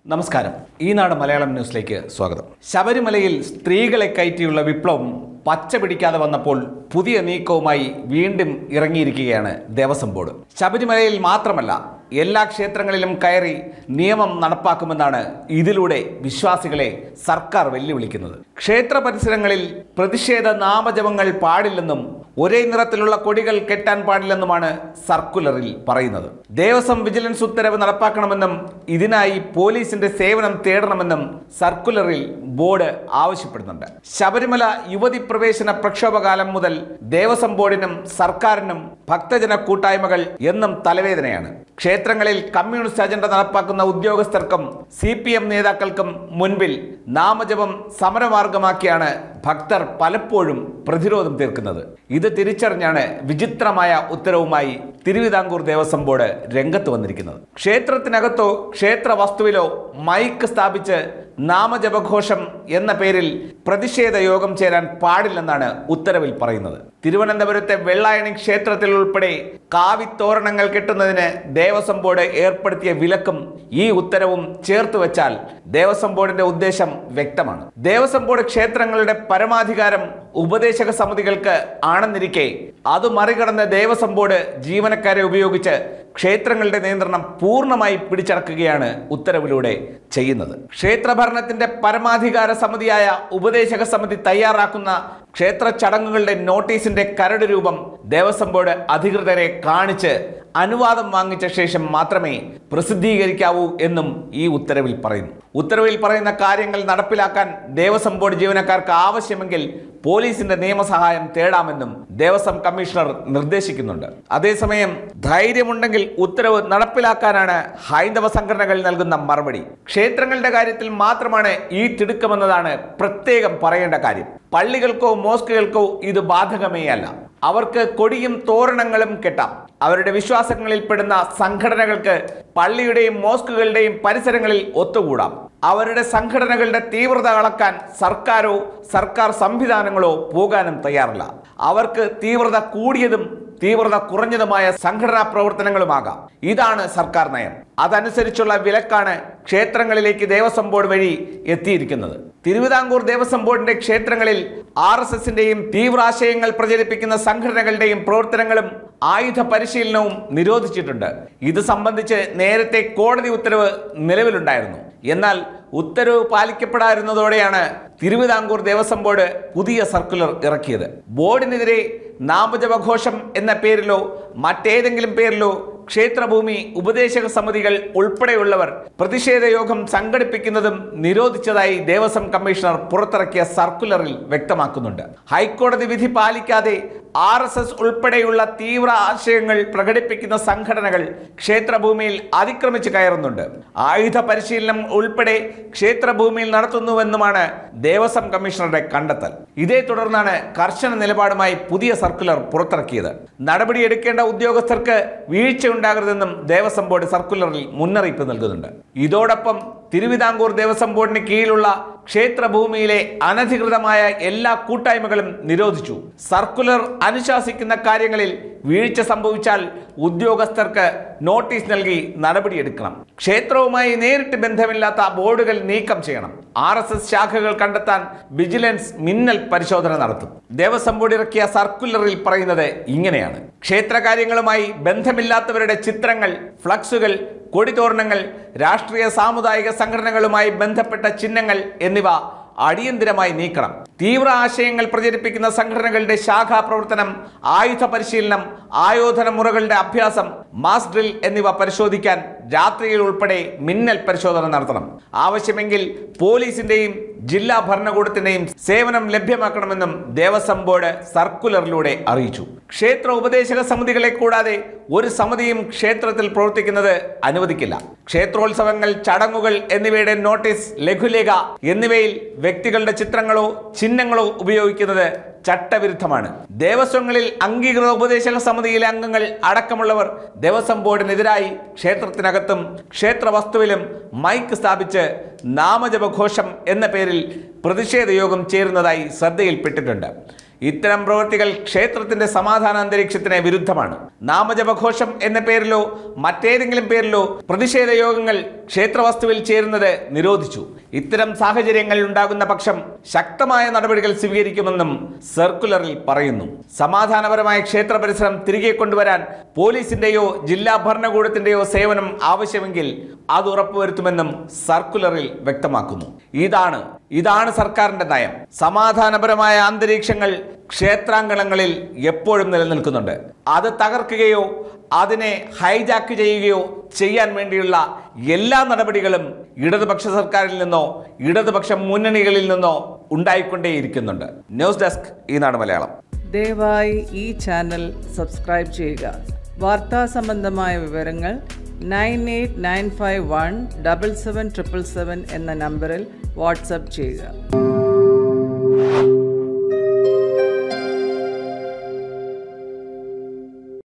നമസ്കാരം ഈ നാട് മലയാളം ന്യൂസിലേക്ക് സ്വാഗതം ശബരിമലയിൽ സ്ത്രീകളെ കയറ്റിയുള്ള വിപ്ലവം പച്ച പിടിക്കാതെ വന്നപ്പോൾ പുതിയ നീക്കവുമായി വീണ്ടും ഇറങ്ങിയിരിക്കുകയാണ് ദേവസ്വം ബോർഡ് ശബരിമലയിൽ മാത്രമല്ല എല്ലാ ക്ഷേത്രങ്ങളിലും കയറി നിയമം നടപ്പാക്കുമെന്നാണ് ഇതിലൂടെ വിശ്വാസികളെ സർക്കാർ വെല്ലുവിളിക്കുന്നത് ക്ഷേത്ര പരിസരങ്ങളിൽ പ്രതിഷേധ നാമജപങ്ങൾ പാടില്ലെന്നും ഒരേ നിറത്തിലുള്ള കൊടികൾ കെട്ടാൻ പാടില്ലെന്നുമാണ് സർക്കുലറിൽ പറയുന്നത് ദേവസ്വം വിജിലൻസ് ഉത്തരവ് നടപ്പാക്കണമെന്നും ഇതിനായി പോലീസിന്റെ സേവനം തേടണമെന്നും സർക്കുലറിൽ ബോർഡ് ആവശ്യപ്പെടുന്നുണ്ട് ശബരിമല യുവതി പ്രവേശന പ്രക്ഷോഭകാലം മുതൽ ദേവസ്വം ബോർഡിനും സർക്കാരിനും ഭക്തജന കൂട്ടായ്മകൾ എന്നും തലവേദനയാണ് ക്ഷേത്രങ്ങളിൽ കമ്മ്യൂണിസ്റ്റ് അജണ്ട നടപ്പാക്കുന്ന ഉദ്യോഗസ്ഥർക്കും സി പി എം നേതാക്കൾക്കും മുൻപിൽ നാമജപം സമരമാർഗമാക്കിയാണ് ഭക്തർ പലപ്പോഴും പ്രതിരോധം തീർക്കുന്നത് ഇത് തിരിച്ചറിഞ്ഞാണ് വിചിത്രമായ ഉത്തരവുമായി തിരുവിതാംകൂർ ദേവസ്വം ബോർഡ് രംഗത്ത് വന്നിരിക്കുന്നത് ക്ഷേത്രത്തിനകത്തോ ക്ഷേത്ര വസ്തുവിലോ മൈക്ക് സ്ഥാപിച്ച് നാമജപഘോഷം എന്ന പേരിൽ പ്രതിഷേധ യോഗം ചേരാൻ പാടില്ലെന്നാണ് ഉത്തരവിൽ പറയുന്നത് തിരുവനന്തപുരത്തെ വെള്ളായണി ക്ഷേത്രത്തിൽ ഉൾപ്പെടെ കാവിത്തോരണങ്ങൾ കെട്ടുന്നതിന് ദേവസ്വം ബോർഡ് ഏർപ്പെടുത്തിയ വിലക്കും ഈ ഉത്തരവും ചേർത്ത് വെച്ചാൽ ദേവസ്വം ബോർഡിന്റെ ഉദ്ദേശം വ്യക്തമാണ് ദേവസ്വം ബോർഡ് ക്ഷേത്രങ്ങളുടെ പരമാധികാരം ഉപദേശക സമിതികൾക്ക് ആണെന്നിരിക്കെ അത് മറികടന്ന് ദേവസ്വം ബോർഡ് ജീവനക്കാരെ ഉപയോഗിച്ച് ക്ഷേത്രങ്ങളുടെ നിയന്ത്രണം പൂർണ്ണമായി പിടിച്ചടക്കുകയാണ് ഉത്തരവിലൂടെ ചെയ്യുന്നത് ക്ഷേത്രഭരണത്തിന്റെ പരമാധികാര സമിതിയായ ഉപദേശക സമിതി തയ്യാറാക്കുന്ന ക്ഷേത്ര ചടങ്ങുകളുടെ നോട്ടീസിന്റെ കരട് രൂപം ദേവസ്വം ബോർഡ് അധികൃതരെ കാണിച്ച് അനുവാദം വാങ്ങിച്ച ശേഷം മാത്രമേ പ്രസിദ്ധീകരിക്കാവൂ എന്നും ഈ ഉത്തരവിൽ പറയുന്നു ഉത്തരവിൽ പറയുന്ന കാര്യങ്ങൾ നടപ്പിലാക്കാൻ ദേവസ്വം ബോർഡ് ജീവനക്കാർക്ക് ആവശ്യമെങ്കിൽ പോലീസിന്റെ നിയമസഹായം തേടാമെന്നും ദേവസ്വം കമ്മീഷണർ നിർദ്ദേശിക്കുന്നുണ്ട് അതേസമയം ധൈര്യമുണ്ടെങ്കിൽ ഉത്തരവ് നടപ്പിലാക്കാനാണ് ഹൈന്ദവ സംഘടനകൾ നൽകുന്ന മറുപടി ക്ഷേത്രങ്ങളുടെ കാര്യത്തിൽ മാത്രമാണ് ഈ തിടുക്കമെന്നതാണ് പ്രത്യേകം പറയേണ്ട കാര്യം പള്ളികൾക്കോ മോസ്കുകൾക്കോ ഇത് ബാധകമേ അല്ല അവർക്ക് കൊടിയും തോരണങ്ങളും കെട്ടാം അവരുടെ വിശ്വാസങ്ങളിൽപ്പെടുന്ന സംഘടനകൾക്ക് പള്ളിയുടെയും മോസ്കുകളുടെയും പരിസരങ്ങളിൽ ഒത്തുകൂടാം അവരുടെ സംഘടനകളുടെ തീവ്രത അളക്കാൻ സർക്കാരോ സർക്കാർ സംവിധാനങ്ങളോ പോകാനും തയ്യാറല്ല അവർക്ക് തീവ്രത കൂടിയതും തീവ്രത കുറഞ്ഞതുമായ സംഘടനാ പ്രവർത്തനങ്ങളുമാകാം ഇതാണ് സർക്കാർ നയം അതനുസരിച്ചുള്ള വിലക്കാണ് ക്ഷേത്രങ്ങളിലേക്ക് ദേവസ്വം ബോർഡ് വഴി എത്തിയിരിക്കുന്നത് തിരുവിതാംകൂർ ദേവസ്വം ബോർഡിന്റെ ക്ഷേത്രങ്ങളിൽ ആർ എസ് എസിന്റെയും തീവ്രാശയങ്ങൾ പ്രചരിപ്പിക്കുന്ന സംഘടനകളുടെയും പ്രവർത്തനങ്ങളും ആയുധ പരിശീലനവും നിരോധിച്ചിട്ടുണ്ട് ഇത് സംബന്ധിച്ച് നേരത്തെ കോടതി ഉത്തരവ് നിലവിലുണ്ടായിരുന്നു എന്നാൽ ഉത്തരവ് പാലിക്കപ്പെടാതിരുന്നതോടെയാണ് തിരുവിതാംകൂർ ദേവസ്വം ബോർഡ് പുതിയ സർക്കുലർ ഇറക്കിയത് ബോർഡിനെതിരെ നാമജപഘോഷം എന്ന പേരിലോ മറ്റേതെങ്കിലും പേരിലോ ക്ഷേത്രഭൂമി ഉപദേശക സമിതികൾ ഉൾപ്പെടെയുള്ളവർ പ്രതിഷേധ യോഗം സംഘടിപ്പിക്കുന്നതും നിരോധിച്ചതായി ദേവസ്വം കമ്മീഷണർ പുറത്തിറക്കിയ സർക്കുലറിൽ വ്യക്തമാക്കുന്നുണ്ട് ഹൈക്കോടതി വിധി പാലിക്കാതെ ആർ എസ് എസ് ഉൾപ്പെടെയുള്ള തീവ്ര ആശയങ്ങൾ പ്രകടിപ്പിക്കുന്ന സംഘടനകൾ ക്ഷേത്രഭൂമിയിൽ അതിക്രമിച്ച് കയറുന്നുണ്ട് ആയുധ പരിശീലനം ഉൾപ്പെടെ ക്ഷേത്രഭൂമിയിൽ നടത്തുന്നുവെന്നുമാണ് ദേവസ്വം കമ്മീഷണറുടെ കണ്ടെത്തൽ ഇതേ തുടർന്നാണ് കർശന നിലപാടുമായി പുതിയ സർക്കുലർ പുറത്തിറക്കിയത് നടപടിയെടുക്കേണ്ട ഉദ്യോഗസ്ഥർക്ക് വീഴ്ച ഉണ്ടാകരുതെന്നും ദേവസ്വം ബോർഡ് സർക്കുലറിൽ മുന്നറിയിപ്പ് നൽകുന്നുണ്ട് ഇതോടൊപ്പം തിരുവിതാംകൂർ ദേവസ്വം ബോർഡിന് കീഴിലുള്ള ക്ഷേത്രഭൂമിയിലെ അനധികൃതമായ എല്ലാ കൂട്ടായ്മകളും നിരോധിച്ചു സർക്കുലർ അനുശാസിക്കുന്ന കാര്യങ്ങളിൽ വീഴ്ച സംഭവിച്ചാൽ ഉദ്യോഗസ്ഥർക്ക് നോട്ടീസ് നൽകി നടപടിയെടുക്കണം ക്ഷേത്രവുമായി നേരിട്ട് ബന്ധമില്ലാത്ത ബോർഡുകൾ നീക്കം ചെയ്യണം ആർ എസ് എസ് ശാഖകൾ കണ്ടെത്താൻ വിജിലൻസ് മിന്നൽ പരിശോധന നടത്തും ദേവസ്വം ബോർഡ് ഇറക്കിയ സർക്കുലറിൽ പറയുന്നത് ഇങ്ങനെയാണ് ക്ഷേത്രകാര്യങ്ങളുമായി ബന്ധമില്ലാത്തവരുടെ ചിത്രങ്ങൾ ഫ്ലക്സുകൾ കൊടിതോരണങ്ങൾ രാഷ്ട്രീയ സാമുദായിക സംഘടനകളുമായി ബന്ധപ്പെട്ട ചിഹ്നങ്ങൾ എന്നിവ അടിയന്തിരമായി നീക്കണം തീവ്ര ആശയങ്ങൾ പ്രചരിപ്പിക്കുന്ന സംഘടനകളുടെ ശാഖാ പ്രവർത്തനം ആയുധ പരിശീലനം ആയോധന മുറകളുടെ അഭ്യാസം മാസ് ഡ്രിൽ എന്നിവ പരിശോധിക്കാൻ രാത്രിയിൽ ഉൾപ്പെടെ മിന്നൽ പരിശോധന നടത്തണം ആവശ്യമെങ്കിൽ പോലീസിന്റെയും ജില്ലാ ഭരണകൂടത്തിന്റെയും സേവനം ലഭ്യമാക്കണമെന്നും ദേവസ്വം ബോർഡ് സർക്കുലറിലൂടെ അറിയിച്ചു ക്ഷേത്ര ഉപദേശക സമിതികളെ കൂടാതെ ഒരു സമിതിയും ക്ഷേത്രത്തിൽ പ്രവർത്തിക്കുന്നത് അനുവദിക്കില്ല ക്ഷേത്രോത്സവങ്ങൾ ചടങ്ങുകൾ എന്നിവയുടെ നോട്ടീസ് ലഘുലേഖ എന്നിവയിൽ വ്യക്തികളുടെ ചിത്രങ്ങളോ ചിഹ്നങ്ങളോ ഉപയോഗിക്കുന്നത് ചട്ടവിരുദ്ധമാണ് ദേവസ്വങ്ങളിൽ അംഗീകൃത ഉപദേശക സമിതിയിലെ അംഗങ്ങൾ അടക്കമുള്ളവർ ദേവസ്വം ബോർഡിനെതിരായി ക്ഷേത്രത്തിനകത്തും ക്ഷേത്ര വസ്തുവിലും മൈക്ക് സ്ഥാപിച്ച് നാമജപഘോഷം എന്ന പേരിൽ പ്രതിഷേധ യോഗം ചേരുന്നതായി ശ്രദ്ധയിൽപ്പെട്ടിട്ടുണ്ട് ഇത്തരം പ്രവൃത്തികൾ ക്ഷേത്രത്തിന്റെ സമാധാന അന്തരീക്ഷത്തിന് വിരുദ്ധമാണ് നാമജപഘോഷം എന്ന പേരിലോ മറ്റേതെങ്കിലും പേരിലോ പ്രതിഷേധ യോഗങ്ങൾ ക്ഷേത്രവസ്തുവിൽ ചേരുന്നത് നിരോധിച്ചു ഇത്തരം സാഹചര്യങ്ങൾ ഉണ്ടാകുന്ന പക്ഷം ശക്തമായ നടപടികൾ സ്വീകരിക്കുമെന്നും സർക്കുലറിൽ പറയുന്നു സമാധാനപരമായ ക്ഷേത്ര പരിസരം തിരികെ കൊണ്ടുവരാൻ പോലീസിന്റെയോ ജില്ലാ ഭരണകൂടത്തിന്റെയോ സേവനം ആവശ്യമെങ്കിൽ അത് ഉറപ്പുവരുത്തുമെന്നും സർക്കുലറിൽ വ്യക്തമാക്കുന്നു ഇതാണ് ഇതാണ് സർക്കാരിന്റെ നയം സമാധാനപരമായ അന്തരീക്ഷങ്ങൾ ക്ഷേത്രാങ്കണങ്ങളിൽ എപ്പോഴും നിലനിൽക്കുന്നുണ്ട് അത് തകർക്കുകയോ അതിനെ ഹൈജാക്ക് ചെയ്യുകയോ ചെയ്യാൻ വേണ്ടിയുള്ള എല്ലാ നടപടികളും ഇടതുപക്ഷ സർക്കാരിൽ നിന്നോ ഇടതുപക്ഷ മുന്നണികളിൽ നിന്നോ ഉണ്ടായിക്കൊണ്ടേയിരിക്കുന്നുണ്ട് ന്യൂസ് ഡെസ്ക് ഈനാട് മലയാളം ദയവായി ഈ ചാനൽ സബ്സ്ക്രൈബ് ചെയ്യുക വാർത്താ സംബന്ധമായ വിവരങ്ങൾ nine eight nine five one double seven triple seven എന്ന നമ്പറിൽ വാട്സപ്പ് ചെയ്യുക